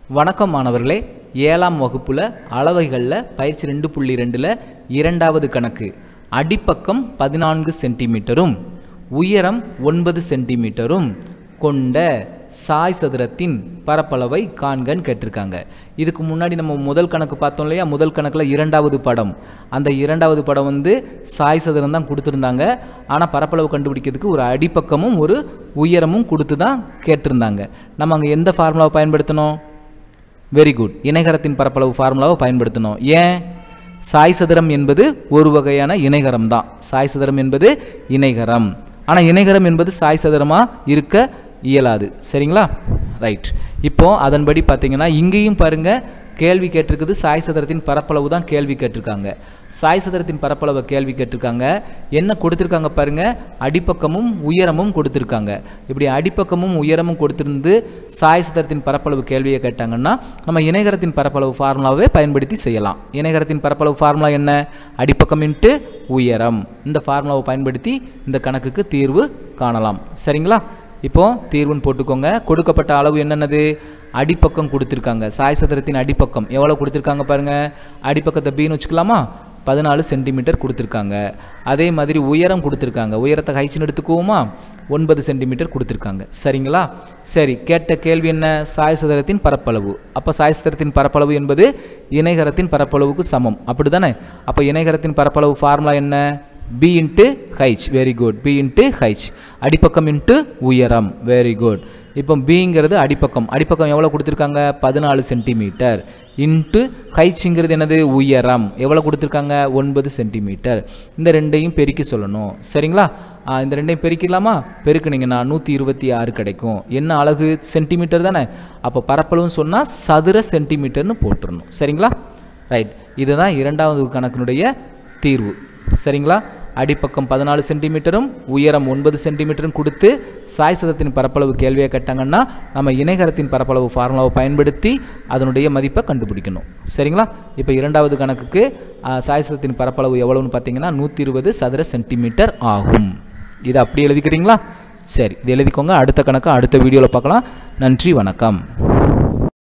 வணக்கம் மாணவர்களே ஏழாம் வகுப்புல அளவைகளில் பயிற்சி ரெண்டு புள்ளி ரெண்டில் இரண்டாவது கணக்கு அடிப்பக்கம் பதினான்கு சென்டிமீட்டரும் உயரம் ஒன்பது சென்டிமீட்டரும் கொண்ட சாய் சதுரத்தின் பரப்பளவை காண்கன்னு கேட்டிருக்காங்க இதுக்கு முன்னாடி நம்ம முதல் கணக்கு பார்த்தோம் இல்லையா முதல் கணக்கில் இரண்டாவது படம் அந்த இரண்டாவது படம் வந்து சாய் சதுரம் தான் கொடுத்துருந்தாங்க ஆனால் பரப்பளவு கண்டுபிடிக்கிறதுக்கு ஒரு அடிப்பக்கமும் ஒரு உயரமும் கொடுத்து தான் கேட்டிருந்தாங்க நம்ம அங்கே எந்த ஃபார்முலாவை பயன்படுத்தணும் வெரி குட் இணைகரத்தின் பரப்பளவு ஃபார்முலாவை பயன்படுத்தணும் ஏன் சாய் சதுரம் என்பது ஒரு வகையான இணைகரம் தான் சாய் சதுரம் என்பது இணைகரம் ஆனால் இணைகரம் என்பது சாய் சதுரமாக இருக்க இயலாது சரிங்களா ரைட் இப்போ அதன்படி பார்த்தீங்கன்னா இங்கேயும் பாருங்க கேள்வி கேட்டிருக்குது சாய் சதுரத்தின் பரப்பளவு தான் கேள்வி கேட்டிருக்காங்க சாய் சதுரத்தின் பரப்பளவை கேள்வி கேட்டிருக்காங்க என்ன கொடுத்துருக்காங்க பாருங்க அடிப்பக்கமும் உயரமும் கொடுத்துருக்காங்க இப்படி அடிப்பக்கமும் உயரமும் கொடுத்திருந்து சாய் சதுரத்தின் பரப்பளவு கேள்வியை கேட்டாங்கன்னா நம்ம இணைகரத்தின் பரப்பளவு ஃபார்முலாவை பயன்படுத்தி செய்யலாம் இணைகரத்தின் பரப்பளவு ஃபார்முலா என்ன அடிப்பக்கம் இன்ட்டு உயரம் இந்த ஃபார்முலாவை பயன்படுத்தி இந்த கணக்குக்கு தீர்வு காணலாம் சரிங்களா இப்போ தீர்வுன்னு போட்டுக்கோங்க கொடுக்கப்பட்ட அளவு என்னென்னது அடிப்பக்கம் கொடுத்துருக்காங்க சாய் சதுரத்தின் அடிப்பக்கம் எவ்வளோ கொடுத்துருக்காங்க பாருங்க அடிப்பக்கத்தை பின்னு வச்சுக்கலாமா பதினாலு சென்டிமீட்டர் கொடுத்துருக்காங்க அதே மாதிரி உயரம் கொடுத்துருக்காங்க உயரத்தை ஹைச்சின்னு எடுத்துக்குவோமா ஒன்பது சென்டிமீட்டர் கொடுத்துருக்காங்க சரிங்களா சரி கேட்ட கேள்வி என்ன சாய் சதுரத்தின் பரப்பளவு அப்போ சாய் சதுரத்தின் பரப்பளவு என்பது இணைகரத்தின் பரப்பளவுக்கு சமம் அப்படி தானே அப்போ இணைகரத்தின் பரப்பளவு ஃபார்முலா என்ன B into H very good B into H அடிப்பக்கம் இன்ட்டு உயரம் வெரி குட் இப்போ பிங்கிறது அடிப்பக்கம் அடிப்பக்கம் எவ்வளோ கொடுத்துருக்காங்க பதினாலு சென்டிமீட்டர் இன்ட்டு ஹைச்சுங்கிறது என்னது உயரம் எவ்வளோ கொடுத்துருக்காங்க ஒன்பது சென்டிமீட்டர் இந்த ரெண்டையும் பெருக்கி சொல்லணும் சரிங்களா ஆ, இந்த ரெண்டையும் பெருக்கிடலாமா பெருக்குனீங்கன்னா நூற்றி இருபத்தி ஆறு கிடைக்கும் என்ன அழகு சென்டிமீட்டர் தானே அப்போ பரப்பளவுன்னு சொன்னால் சதுர சென்டிமீட்டர்னு போட்டுறணும் சரிங்களா ரைட் இதுதான் இரண்டாவது கணக்கினுடைய தீர்வு சரிங்களா அடிப்பக்கம் பதினாலு சென்டிமீட்டரும் உயரம் ஒன்பது சென்டிமீட்டரும் கொடுத்து சாய் சதத்தின் பரப்பளவு கேள்வியை கேட்டாங்கன்னா நம்ம இணைகரத்தின் பரப்பளவு ஃபார்முலாவை பயன்படுத்தி அதனுடைய மதிப்பை கண்டுபிடிக்கணும் சரிங்களா இப்போ இரண்டாவது கணக்குக்கு ஆ, சாய் சதத்தின் பரப்பளவு எவ்வளவுன்னு பார்த்தீங்கன்னா நூற்றி இருபது சதுர சென்டிமீட்டர் ஆகும் இதை அப்படி எழுதிக்கிறீங்களா சரி இது எழுதிக்கோங்க அடுத்த கணக்கு அடுத்த வீடியோவில் பார்க்கலாம் நன்றி வணக்கம்